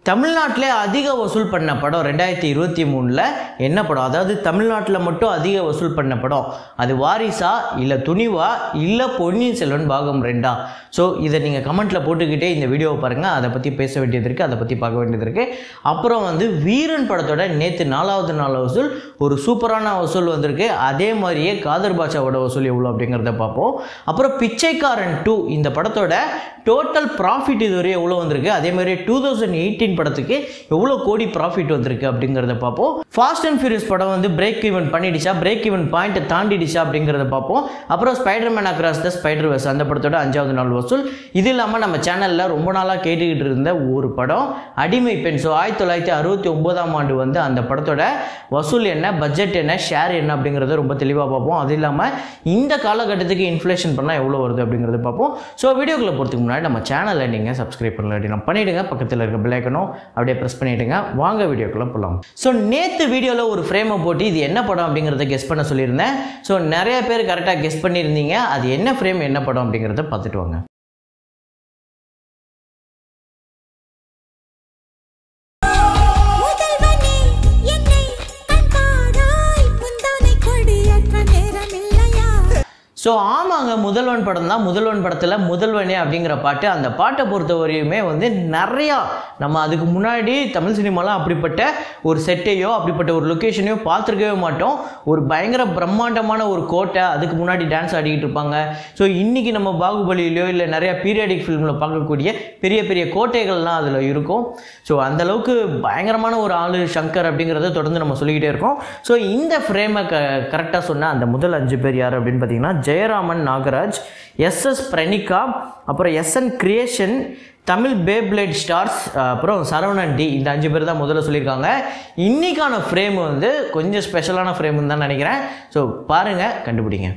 தமிழ்நாட்டிலே அதிக வசூல் பண்ண படம் ரெண்டாயிரத்தி இருபத்தி மூணில் என்ன படம் அதாவது தமிழ்நாட்டில் மட்டும் அதிக வசூல் பண்ண படம் அது வாரிசா இல்லை துணிவா இல்லை பொன்னியின் செல்வன் பாகம் ரெண்டா ஸோ இதை நீங்கள் கமெண்ட்டில் போட்டுக்கிட்டே இந்த வீடியோவை பாருங்கள் அதை பற்றி பேச வேண்டியது இருக்குது அதை பற்றி பார்க்க வேண்டியது இருக்குது அப்புறம் வந்து வீரன் படத்தோட நேற்று நாலாவது நாள் வசூல் ஒரு சூப்பரான வசூல் வந்திருக்கு அதே மாதிரியே காதர் பாட்சாவோட வசூல் எவ்வளோ அப்படிங்கிறத பார்ப்போம் அப்புறம் பிச்சைக்காரன் டூ இந்த படத்தோட டோட்டல் ப்ராஃபிட் இதுவரை எவ்வளோ வந்திருக்கு அதே மாதிரி டூ தௌசண்ட் எயிட்டீன் படத்துக்கு எவ்வளோ கோடி ப்ராஃபிட் வந்திருக்கு அப்படிங்கிறத பார்ப்போம் ஃபாஸ்ட் அண்ட் ஃபியூரியஸ் படம் வந்து பிரேக் ஈவன் பண்ணிடுச்சா பிரேக் ஈவன் பாயிண்ட்டை தாண்டிடுச்சா அப்படிங்கிறத பார்ப்போம் அப்புறம் spider man across the spider verse அந்த படத்தோட அஞ்சாவது நாள் வசூல் இது இல்லாமல் நம்ம சேனலில் ரொம்ப நாளாக கேட்டுக்கிட்டு இருந்த ஒரு படம் அடிமை பெண் ஸோ ஆயிரத்தி தொள்ளாயிரத்தி அறுபத்தி ஒன்பதாம் ஆண்டு வந்து அந்த படத்தோட வசூல் என்ன பட்ஜெட் என்ன ஷேர் என்ன அப்படிங்கிறத ரொம்ப தெளிவாக பார்ப்போம் அது இல்லாமல் இந்த காலகட்டத்துக்கு இன்ஃப்ளேஷன் பண்ணால் எவ்வளோ வருது அப்படிங்கிறத பார்ப்போம் ஸோ வீடியோக்குள்ளே போகிறதுக்கு முன்னாடி நம்ம சேனலை நீங்கள் சப்ஸ்கிரைப் பண்ணல அப்படின்னா பண்ணிவிடுங்க பக்கத்தில் இருக்க பிள்ளைக்கணும் அப்படியே ப்ரெஸ் பண்ணிவிடுங்க வாங்க வீடியோக்குள்ளே போகலாம் ஸோ நேற்று வீடியோவில் ஒரு ஃப்ரேமை போட்டு இது என்ன படம் அப்படிங்கிறத கெஸ் பண்ண சொல்லியிருந்தேன் ஸோ நிறைய பேர் கரெக்டாக கெஸ் பண்ணியிருந்தீங்க அது என்ன ஃப்ரேம் என்ன படம் அப்படிங்கிறத பார்த்துட்டு வாங்க முதல்வனே என்னை கண்பாராய் முந்தானை கொடியேற்ற நேரமில்லையா ஸோ ஆமாங்க முதல்வன் படம் தான் முதல்வன் படத்தில் முதல்வனே அப்படிங்கிற பாட்டு அந்த பாட்டை பொறுத்த வரையுமே வந்து நிறையா நம்ம அதுக்கு முன்னாடி தமிழ் சினிமாலாம் அப்படிப்பட்ட ஒரு செட்டையோ அப்படிப்பட்ட ஒரு லொக்கேஷனையோ பார்த்துருக்கவே மாட்டோம் ஒரு பயங்கர பிரம்மாண்டமான ஒரு கோட்டை அதுக்கு முன்னாடி டான்ஸ் ஆடிக்கிட்டு இருப்பாங்க ஸோ இன்றைக்கி நம்ம பாகுபலியிலையோ இல்லை நிறையா பீரியாடிக் ஃபிலிமில் பார்க்கக்கூடிய பெரிய பெரிய கோட்டைகள்லாம் அதில் இருக்கும் ஸோ அந்தளவுக்கு பயங்கரமான ஒரு ஆளு சங்கர் அப்படிங்கிறத தொடர்ந்து நம்ம சொல்லிக்கிட்டே இருக்கோம் ஸோ இந்த ஃப்ரேமை க கரெக்டாக சொன்ன அந்த முதல் அஞ்சு பேர் யார் அப்படின்னு பார்த்தீங்கன்னா ஜெயராமன் நாகராஜ் எஸ்எஸ் பிரணிகா அப்புறம் எஸ்என் கிரியேஷன் தமிழ் பேப்ளேட் ஸ்டார்ஸ் அப்புறம் சரவணன் டி இந்த அஞ்சு பேர் தான் முதல்ல சொல்லியிருக்காங்க இன்னைக்கான ஃப்ரேம் வந்து கொஞ்சம் ஸ்பெஷலான ஃப்ரேம்னு தான் நினைக்கிறேன் ஸோ பாருங்கள் கண்டுபிடிங்க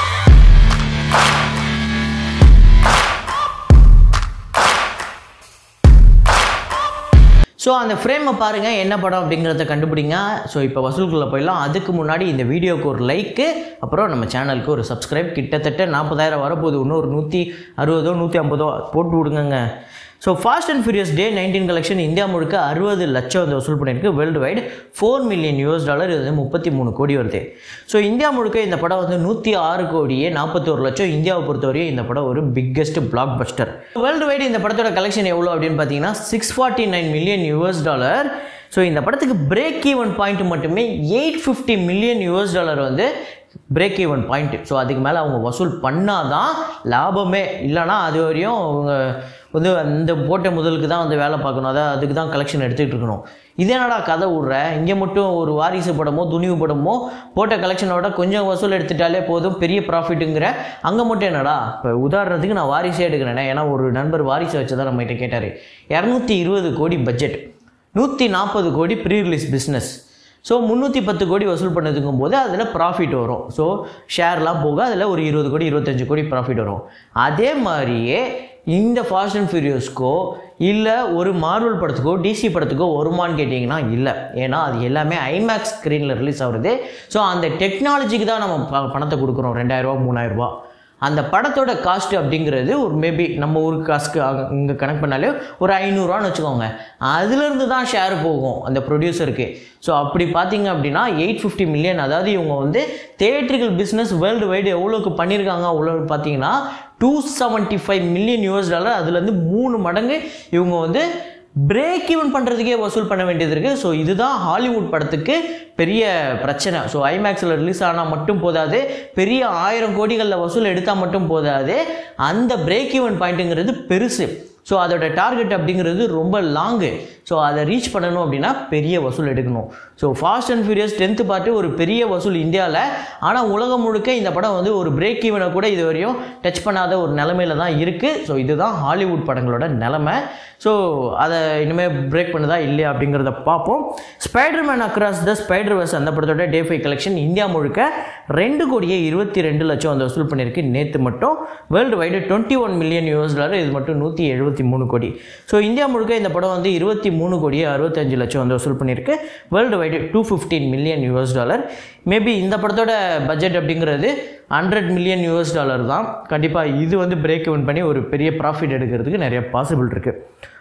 ஸோ அந்த ஃப்ரேமை பாருங்கள் என்ன படம் அப்படிங்கிறத கண்டுபிடிங்க ஸோ இப்போ வசூல்குள்ளே போயிடலாம் அதுக்கு முன்னாடி இந்த வீடியோக்கு ஒரு லைக்கு அப்புறம் நம்ம சேனலுக்கு ஒரு சப்ஸ்கிரைப் கிட்டத்தட்ட நாற்பதாயிரம் வரப்போகுது இன்னும் ஒரு நூற்றி அறுபதோ நூற்றி ஐம்பதோ போட்டு விடுங்கங்க so fast and furious day nineteen collection India முழுக்க அறுபது லட்சம் வந்து வசூல் பண்ணியிருக்கு world wide four million US dollar இது வந்து முப்பத்தி மூணு கோடி வருது ஸோ இந்தியா முழுக்க இந்த படம் வந்து நூற்றி ஆறு கோடியே நாற்பத்தோரு லட்சம் இந்தியாவை பொறுத்தவரையும் இந்த படம் ஒரு biggest blockbuster world wide படத்தோட கலெக்ஷன் எவ்வளோ அப்படின்னு பார்த்தீங்கன்னா six forty nine million US dollar so இந்த படத்துக்கு பிரேக் ஈவன் பாயிண்ட் மட்டுமே eight fifty million US dollar வந்து பிரேக் ஈவன் பாயிண்ட் ஸோ அதுக்கு மேலே அவங்க வசூல் பண்ணாதான் லாபமே இல்லைனா அது வரையும் அவங்க வந்து அந்த போட்ட முதலுக்கு தான் வந்து வேலை பார்க்கணும் அதாவது அதுக்கு தான் கலெக்ஷன் எடுத்துகிட்டு இருக்கணும் இதே என்னடா கதை விட்ற இங்கே மட்டும் ஒரு வாரிசு படமோ துணிவு படமோ போட்ட கலெக்ஷனோட கொஞ்சம் வசூல் எடுத்துட்டாலே போதும் பெரிய ப்ராஃபிட்டுங்கிற அங்கே மட்டும் என்னடா இப்போ உதாரணத்துக்கு நான் வாரிசே எடுக்கிறேனே ஏன்னா ஒரு நண்பர் வாரிசை வச்சு தான் நம்மகிட்ட கேட்டார் இரநூத்தி இருபது கோடி பட்ஜெட் நூற்றி நாற்பது கோடி ப்ரீ ரிலீஸ் பிஸ்னஸ் ஸோ முந்நூற்றி பத்து கோடி வசூல் பண்ணதுக்கும் போது அதில் ப்ராஃபிட் வரும் ஸோ ஷேர்லாம் போக அதில் ஒரு இருபது கோடி இருபத்தஞ்சு கோடி ப்ராஃபிட் வரும் அதே மாதிரியே இந்த ஃபாஸ்ட் அண்ட் ஃபியூரியஸ்க்கோ இல்லை ஒரு மார்வல் படத்துக்கோ டிசி படத்துக்கோ வருமான்னு கேட்டிங்கன்னா இல்லை ஏன்னா அது எல்லாமே ஐமேக்ஸ் ஸ்க்ரீனில் ரிலீஸ் ஆகுறது ஸோ அந்த டெக்னாலஜிக்கு தான் நம்ம ப- பணத்தை கொடுக்குறோம் ரெண்டாயிரரூவா மூணாயிரரூபா அந்த படத்தோட காஸ்ட் அப்படிங்கிறது ஒரு மேபி நம்ம ஊருக்கு காசுக்கு இங்கே கனெக்ட் பண்ணாலே ஒரு ஐநூறுரூவான்னு வச்சுக்கோங்க அதுலேருந்து தான் ஷேர் போகும் அந்த ப்ரொடியூசருக்கு ஸோ அப்படி பார்த்தீங்க அப்படின்னா எயிட் ஃபிஃப்டி மில்லியன் அதாவது இவங்க வந்து தேட்ரிக்கல் பிஸ்னஸ் வேர்ல்டு வைடு எவ்வளோக்கு பண்ணியிருக்காங்க அவ்வளோ பார்த்தீங்கன்னா two seventy five million US dollar அதுலேருந்து மூணு மடங்கு இவங்க வந்து பிரேக் ஈவன் பண்ணுறதுக்கே வசூல் பண்ண வேண்டியது இருக்குது ஸோ இதுதான் ஹாலிவுட் படத்துக்கு பெரிய பிரச்சனை ஸோ ஐமேக்ஸில் ரிலீஸ் ஆனால் மட்டும் போதாது பெரிய ஆயிரம் கோடிகளில் வசூல் எடுத்தால் மட்டும் போதாது அந்த பிரேக் ஈவன் பாயிண்ட்டுங்கிறது பெருசு ஸோ அதோட டார்கெட் அப்படிங்கிறது ரொம்ப லாங்கு ஸோ அதை ரீச் பண்ணணும் அப்படின்னா பெரிய வசூல் எடுக்கணும் so fast and furious tenth part ஒரு பெரிய வசூல் இந்தியாவில் ஆனால் உலகம் முழுக்க இந்த படம் வந்து ஒரு பிரேக் ஈவனை கூட இது வரையும் டச் பண்ணாத ஒரு நிலமையில தான் இருக்குது ஸோ இதுதான் ஹாலிவுட் படங்களோட நிலமை ஸோ அதை இனிமேல் பிரேக் பண்ணுதா இல்லையா அப்படிங்கிறத பார்ப்போம் spider man across the spider verse அந்த படத்தோட டே ஃபைவ் கலெக்ஷன் இந்தியா முழுக்க ரெண்டு கோடியே இருபத்தி ரெண்டு லட்சம் வந்து வசூல் பண்ணியிருக்கு நேற்று மட்டும் world wide twenty one million US dollar இது மட்டும் நூற்றி எழுபத்தி மூணு கோடி ஸோ இந்தியா முழுக்க இந்த படம் வந்து இருபத்தி மூணு கோடியே அறுபத்தஞ்சு லட்சம் வந்து வசூல் பண்ணியிருக்கு world wide two fifteen million US dollar maybe இந்த படத்தோட பட்ஜெட் அப்படிங்கிறது ஹண்ட்ரட் மில்லியன் யூஎஸ் டாலர் தான் கண்டிப்பாக இது வந்து பிரேக் இவன் பண்ணி ஒரு பெரிய ப்ராஃபிட் எடுக்கிறதுக்கு நிறைய பாசிபிள் இருக்குது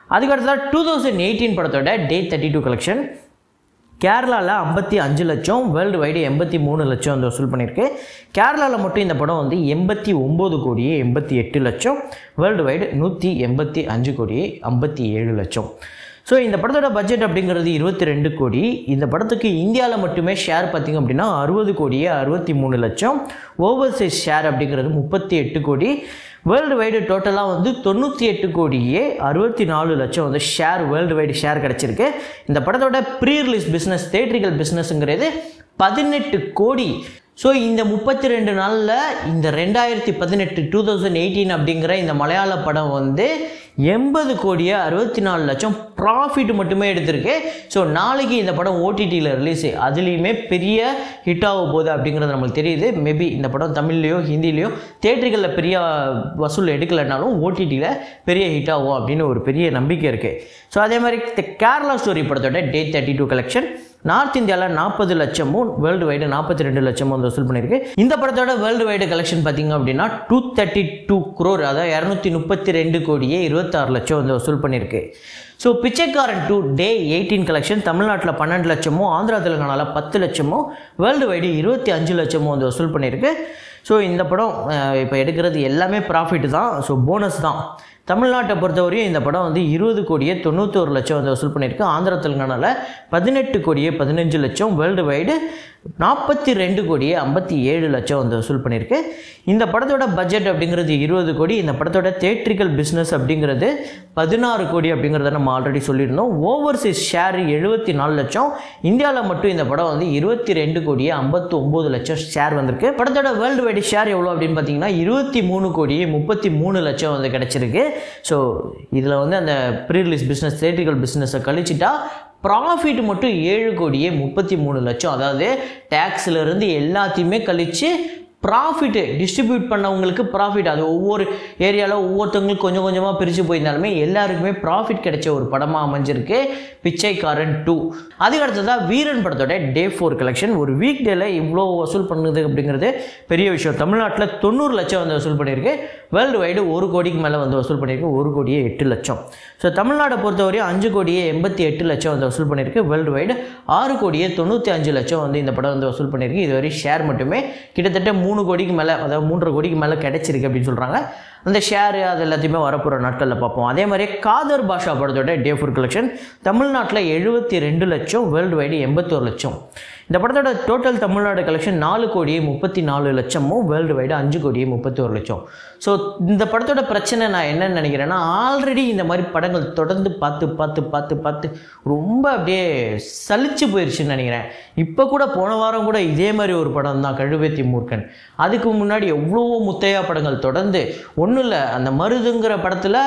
அதுக்கடுத்ததாக டூ தௌசண்ட் எயிட்டீன் படத்தோட டே தேர்ட்டி டூ கலெக்ஷன் கேரளாவில் ஐம்பத்தி அஞ்சு லட்சம் வேர்ல்டு வைடு எண்பத்தி மூணு லட்சம் வந்து வசூல் பண்ணியிருக்கு கேரளாவில் மட்டும் இந்த படம் வந்து எண்பத்தி ஒம்பது கோடியே எண்பத்தி எட்டு லட்சம் வேர்ல்டு வைடு நூற்றி எண்பத்தி அஞ்சு கோடியே ஐம்பத்தி ஏழு லட்சம் ஸோ இந்த படத்தோட பட்ஜெட் அப்படிங்கிறது இருபத்தி ரெண்டு கோடி இந்த படத்துக்கு இந்தியாவில் மட்டுமே ஷேர் பார்த்திங்க அப்படின்னா அறுபது கோடியே அறுபத்தி மூணு லட்சம் ஓவர்சீஸ் ஷேர் அப்படிங்கிறது முப்பத்தி எட்டு கோடி வேர்ல்டு வைடு டோட்டலாக வந்து தொண்ணூற்றி எட்டு கோடியே அறுபத்தி நாலு லட்சம் வந்து ஷேர் வேர்ல்டு வைடு ஷேர் கிடச்சிருக்கு இந்த படத்தோட ப்ரீ ரிலீஸ் பிஸ்னஸ் தேட்ரிக்கல் பிஸ்னஸ்ங்கிறது பதினெட்டு கோடி ஸோ இந்த முப்பத்தி ரெண்டு நாளில் இந்த ரெண்டாயிரத்தி பதினெட்டு டூ தௌசண்ட் எயிட்டீன் அப்படிங்கிற இந்த மலையாள படம் வந்து எண்பது கோடியே அறுபத்தி நாலு லட்சம் ப்ராஃபிட் மட்டுமே எடுத்திருக்கு ஸோ நாளைக்கு இந்த படம் ஓடிடியில் ரிலீஸ் அதுலேயுமே பெரிய ஹிட் ஆக போகுது அப்படிங்கிறது நம்மளுக்கு தெரியுது மேபி இந்த படம் தமிழ்லேயோ ஹிந்திலேயோ தேட்டர்களில் பெரிய வசூல் எடுக்கலைனாலும் ஓடிடியில் பெரிய ஹிட் ஆகும் அப்படின்னு ஒரு பெரிய நம்பிக்கை இருக்குது ஸோ அதே மாதிரி இந்த கேரளா ஸ்டோரி படத்தோட day thirty two collection north இந்தியாவில் நாற்பது லட்சமும் வேர்ல்டு வைடு நாற்பத்தி ரெண்டு லட்சமும் வந்து வசூல் பண்ணியிருக்கு இந்த படத்தோட வேர்ல்டு வைடு கலெக்ஷன் பார்த்தீங்க அப்படின்னா டூ தேர்ட்டி டூ குரோர் அதாவது இரநூத்தி முப்பத்தி ரெண்டு கோடியே இருபத்தாறு லட்சம் வந்து வசூல் பண்ணியிருக்கு ஸோ பிச்சைக்காரன் டூ டே எயிட்டீன் கலெக்ஷன் தமிழ்நாட்டில் பன்னெண்டு லட்சமும் ஆந்திரா தெலுங்கானாவில் பத்து லட்சமும் வேர்ல்டு வைடு இருபத்தி அஞ்சு லட்சமும் வந்து வசூல் பண்ணியிருக்கு ஸோ இந்த படம் இப்போ எடுக்கிறது எல்லாமே ப்ராஃபிட் தான் ஸோ போனஸ் தான் தமிழ்நாட்டை பொறுத்தவரையும் இந்த படம் வந்து இருபது கோடியே தொண்ணூத்தோரு லட்சம் வந்து வசூல் பண்ணியிருக்கு ஆந்திரா தெலுங்கானாவில் பதினெட்டு கோடியே பதினஞ்சு லட்சம் வேர்ல்டு வைடு நாற்பத்தி ரெண்டு கோடியே ஐம்பத்தி ஏழு லட்சம் வந்து வசூல் பண்ணியிருக்கு இந்த படத்தோட பட்ஜெட் அப்படிங்கிறது இருபது கோடி இந்த படத்தோட தேட்ரிக்கல் பிஸ்னஸ் அப்படிங்கிறது பதினாறு கோடி அப்படிங்கிறத நம்ம ஆல்ரெடி சொல்லியிருந்தோம் ஓவர்சீஸ் ஷேர் எழுபத்தி நாலு லட்சம் இந்தியாவில் மட்டும் இந்த படம் வந்து இருபத்தி ரெண்டு கோடியே ஐம்பத்தி ஒம்பது லட்சம் ஷேர் வந்திருக்கு படத்தோட வேர்ல்டு வைடு ஷேர் எவ்வளோ அப்படின்னு பார்த்தீங்கன்னா இருபத்தி மூணு கோடியே முப்பத்தி மூணு லட்சம் வந்து கிடச்சிருக்கு ஸோ இதில் வந்து அந்த ப்ரீ ரிலீஸ் பிஸ்னஸ் தேட்ரிக்கல் பிஸ்னஸை கழிச்சிட்டா ப்ராஃபிட் மட்டும் ஏழு கோடியே முப்பத்தி மூணு லட்சம் அதாவது டேக்ஸ்லேருந்து எல்லாத்தையுமே கழித்து ப்ராஃபிட்டு டிஸ்ட்ரிபியூட் பண்ணவங்களுக்கு ப்ராஃபிட் அது ஒவ்வொரு ஏரியாவில் ஒவ்வொருத்தவங்களுக்கு கொஞ்சம் கொஞ்சமாக பிரித்து போயிருந்தாலுமே எல்லாருக்குமே ப்ராஃபிட் கிடைச்ச ஒரு படமாக அமைஞ்சிருக்கு பிச்சைக்காரன் டூ அதுக்கு அடுத்ததாக வீரன் படத்தோட டே ஃபோர் கலெக்ஷன் ஒரு வீக் டேல இவ்வளோ வசூல் பண்ணுது அப்படிங்கிறது பெரிய விஷயம் தமிழ்நாட்டில் தொண்ணூறு லட்சம் வந்து வசூல் பண்ணியிருக்கு வேர்ல்டு வைடு ஒரு கோடிக்கு மேலே வந்து வசூல் பண்ணியிருக்கு ஒரு கோடியே எட்டு லட்சம் ஸோ தமிழ்நாடை பொறுத்தவரையும் அஞ்சு கோடியே எண்பத்தி எட்டு லட்சம் வந்து வசூல் பண்ணியிருக்கு வேர்ல்டு வைடு ஆறு கோடியே தொண்ணூற்றி அஞ்சு லட்சம் வந்து இந்த படம் வந்து வசூல் பண்ணியிருக்கு இதுவரை ஷேர் மட்டுமே கிட்டத்தட்ட மூணு கோடிக்கு மேலே அதாவது மூன்றரை கோடிக்கு மேலே கிடைச்சிருக்கு அப்படின்னு சொல்கிறாங்க அந்த ஷேரு அது எல்லாத்தையுமே வரப்போகிற நாட்களில் பார்ப்போம் அதே மாதிரி காதர் பாஷா படத்தோட டே ஃபோர் கலெக்ஷன் தமிழ்நாட்டில் எழுபத்தி ரெண்டு லட்சம் வேர்ல்டு வைடு எண்பத்தோரு லட்சம் இந்த படத்தோட டோட்டல் தமிழ்நாடு கலெக்ஷன் நாலு கோடியே முப்பத்தி நாலு லட்சமும் வேர்ல்டு வைடு அஞ்சு கோடியே முப்பத்தி ஒரு லட்சம் ஸோ இந்த படத்தோட பிரச்சனை நான் என்னன்னு நினைக்கிறேன்னா ஆல்ரெடி இந்த மாதிரி படங்கள் தொடர்ந்து பார்த்து பார்த்து பார்த்து பார்த்து ரொம்ப அப்படியே சலிச்சு போயிடுச்சுன்னு நினைக்கிறேன் இப்போ கூட போன வாரம் கூட இதே மாதிரி ஒரு படம் தான் கழுவேத்தி மூர்க்கன் அதுக்கு முன்னாடி எவ்வளவோ முத்தையா படங்கள் தொடர்ந்து ஒன்றும் இல்லை அந்த மருதுங்கிற படத்தில்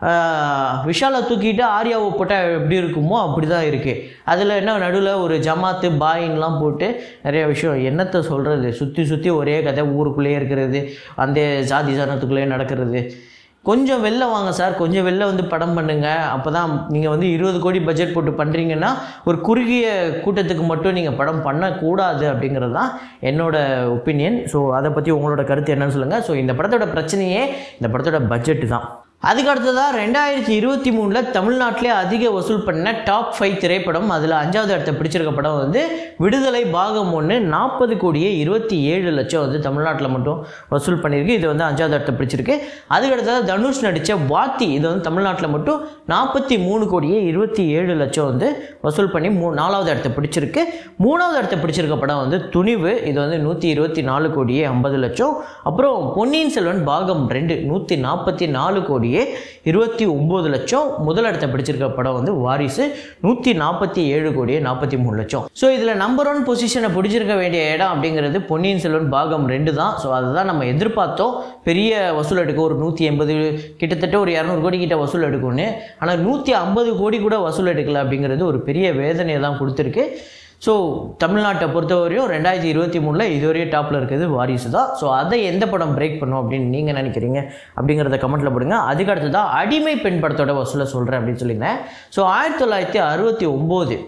விஷாலை தூக்கிட்டு ஆர்யாவை போட்டால் எப்படி இருக்குமோ அப்படி தான் இருக்குது அதில் என்ன நடுவில் ஒரு ஜமாத்து பாயின்லாம் போட்டு நிறைய விஷயம் என்னத்தை சொல்கிறது சுற்றி சுற்றி ஒரே கதை ஊருக்குள்ளேயே இருக்கிறது அந்த ஜாதி ஜனத்துக்குள்ளேயே நடக்கிறது கொஞ்சம் வெளில வாங்க சார் கொஞ்சம் வெளில வந்து படம் பண்ணுங்க அப்போ தான் நீங்கள் வந்து இருபது கோடி பட்ஜெட் போட்டு பண்ணுறீங்கன்னா ஒரு குறுகிய கூட்டத்துக்கு மட்டும் நீங்கள் படம் பண்ணக்கூடாது அப்படிங்கிறது தான் என்னோட ஒப்பீனியன் ஸோ அதை பற்றி உங்களோட கருத்து என்னன்னு சொல்லுங்கள் ஸோ இந்த படத்தோட பிரச்சனையே இந்த படத்தோட பட்ஜெட்டு தான் அதுக்கு அடுத்ததாக ரெண்டாயிரத்தி இருபத்தி மூணில் தமிழ்நாட்டிலே அதிக வசூல் பண்ண டாப் ஃபைவ் திரைப்படம் அதில் அஞ்சாவது இடத்த பிடிச்சிருக்க படம் வந்து விடுதலை பாகம் ஒன்று நாற்பது கோடியே இருபத்தி ஏழு லட்சம் வந்து தமிழ்நாட்டில் மட்டும் வசூல் பண்ணியிருக்கு இது வந்து அஞ்சாவது இடத்த பிடிச்சிருக்கு அதுக்கு அடுத்ததாக தனுஷ் நடித்த வாத்தி இது வந்து தமிழ்நாட்டில் மட்டும் நாற்பத்தி மூணு கோடியே இருபத்தி ஏழு லட்சம் வந்து வசூல் பண்ணி மூ நாலாவது இடத்த பிடிச்சிருக்கு மூணாவது இடத்த பிடிச்சிருக்க படம் வந்து துணிவு இது வந்து நூற்றி இருபத்தி நாலு கோடியே ஐம்பது லட்சம் அப்புறம் பொன்னியின் செல்வன் பாகம் ரெண்டு நூற்றி நாற்பத்தி நாலு கோடியே இருபத்தி ஒம்பது லட்சம் முதல் இடத்த பிடிச்சிருக்க படம் வந்து வாரிசு நூற்றி நாற்பத்தி ஏழு கோடியே நாற்பத்தி மூணு லட்சம் ஸோ இதில் நம்பர் ஒன் பொசிஷனை பிடிச்சிருக்க வேண்டிய இடம் அப்படிங்கிறது பொன்னியின் செல்வன் பாகம் ரெண்டு தான் ஸோ அதுதான் நம்ம எதிர்பார்த்தோம் பெரிய வசூல் எடுக்க ஒரு நூற்றி எண்பது கிட்டத்தட்ட ஒரு இரநூறு கோடி கிட்ட வசூல் எடுக்கும்னு ஆனால் நூற்றி ஐம்பது கோடி கூட வசூல் எடுக்கல அப்படிங்கிறது ஒரு பெரிய வேதனையை தான் கொடுத்துருக்கு ஸோ தமிழ்நாட்டை பொறுத்தவரையும் ரெண்டாயிரத்தி இருபத்தி மூணில் இதுவரையும் டாப்பில் இருக்கிறது வாரிசு தான் ஸோ அதை எந்த படம் பிரேக் பண்ணும் அப்படின்னு நீங்கள் நினைக்கிறீங்க அப்படிங்கிறத கமெண்ட்டில் போடுங்க அதுக்கு அடுத்ததாக அடிமை பெண் படத்தோட வசூலை சொல்கிறேன் அப்படின்னு சொல்லியிருந்தேன் ஸோ ஆயிரத்தி தொள்ளாயிரத்தி அறுபத்தி ஒம்போது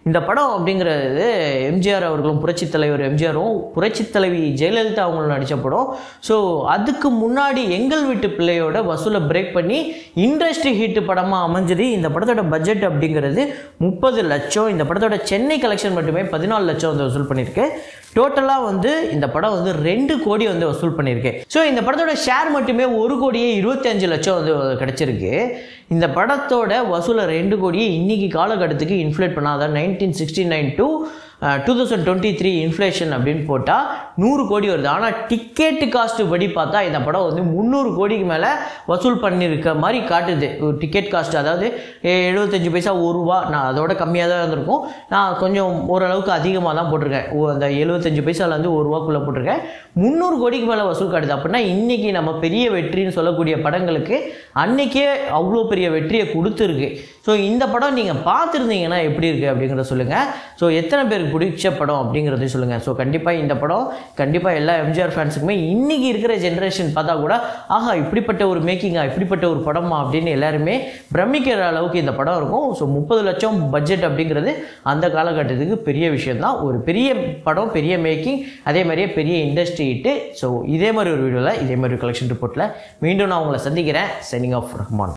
இந்த படம் அப்படிங்கிறது எம்ஜிஆர் அவர்களும் புரட்சித் தலைவர் எம்ஜிஆரும் புரட்சித் தலைவி ஜெயலலிதா அவங்களும் நடித்த படம் ஸோ அதுக்கு முன்னாடி எங்கள் வீட்டு பிள்ளையோட வசூலை பிரேக் பண்ணி இண்டஸ்ட்ரி ஹிட் படமாக அமைஞ்சது இந்த படத்தோட பட்ஜெட் அப்படிங்கிறது முப்பது லட்சம் இந்த படத்தோட சென்னை கலெக்ஷன் மட்டுமே பதினாலு லட்சம் வந்து வசூல் பண்ணியிருக்கு டோட்டலாக வந்து இந்த படம் வந்து ரெண்டு கோடி வந்து வசூல் பண்ணியிருக்கு ஸோ இந்த படத்தோட ஷேர் மட்டுமே ஒரு கோடியே இருபத்தஞ்சு லட்சம் வந்து கிடச்சிருக்கு இந்த படத்தோட வசூலை ரெண்டு கோடியே இன்னைக்கு காலகட்டத்துக்கு இன்ஃப்ளேட் பண்ணாதான் nineteen sixty nine to two thousand twenty three inflation அப்படின்னு போட்டால் நூறு கோடி வருது ஆனால் டிக்கெட்டு காஸ்ட்டு படி பார்த்தா இந்த படம் வந்து முந்நூறு கோடிக்கு மேலே வசூல் பண்ணியிருக்க மாதிரி காட்டுது ஒரு டிக்கெட் காஸ்ட் அதாவது எ- எழுபத்தஞ்சு பைசா ஒரு ரூபா நான் அதோட கம்மியாக தான் இருந்திருக்கும் நான் கொஞ்சம் ஓரளவுக்கு அதிகமாக தான் போட்டிருக்கேன் ஓ, அந்த எழுபத்தஞ்சு பைசாலேருந்து ஒரு ரூபாக்குள்ளே போட்டிருக்கேன் முந்நூறு கோடிக்கு மேலே வசூல் காட்டுது அப்படின்னா இன்றைக்கி நம்ம பெரிய வெற்றின்னு சொல்லக்கூடிய படங்களுக்கு அன்னைக்கே அவ்வளோ பெரிய வெற்றியை கொடுத்துருக்கு ஸோ இந்த படம் நீங்கள் பார்த்துருந்தீங்கன்னா எப்படி இருக்குது அப்படிங்கிறத சொல்லுங்கள் ஸோ எத்தனை பேருக்கு பிடிச்ச படம் அப்படிங்கிறதையும் சொல்லுங்கள் ஸோ கண்டிப்பாக இந்த படம் கண்டிப்பாக எல்லா எம்ஜிஆர் ஃபேன்ஸுக்குமே இன்றைக்கி இருக்கிற ஜென்ரேஷன் பார்த்தா கூட ஆஹா இப்படிப்பட்ட ஒரு மேக்கிங்கா இப்படிப்பட்ட ஒரு படமா அப்படின்னு எல்லாருமே பிரமிக்கிற அளவுக்கு இந்த படம் இருக்கும் ஸோ முப்பது லட்சம் பட்ஜெட் அப்படிங்கிறது அந்த காலகட்டத்துக்கு பெரிய விஷயம்தான் ஒரு பெரிய படம் பெரிய மேக்கிங் அதே மாதிரியே பெரிய இண்டஸ்ட்ரி ஹிட்டு ஸோ இதே மாதிரி ஒரு வீடியோவில் இதே மாதிரி கலெக்ஷன் ரிப்போர்ட்டில் மீண்டும் நான் உங்களை சந்திக்கிறேன் சைனிங் ஆஃப் ரஹ்மான்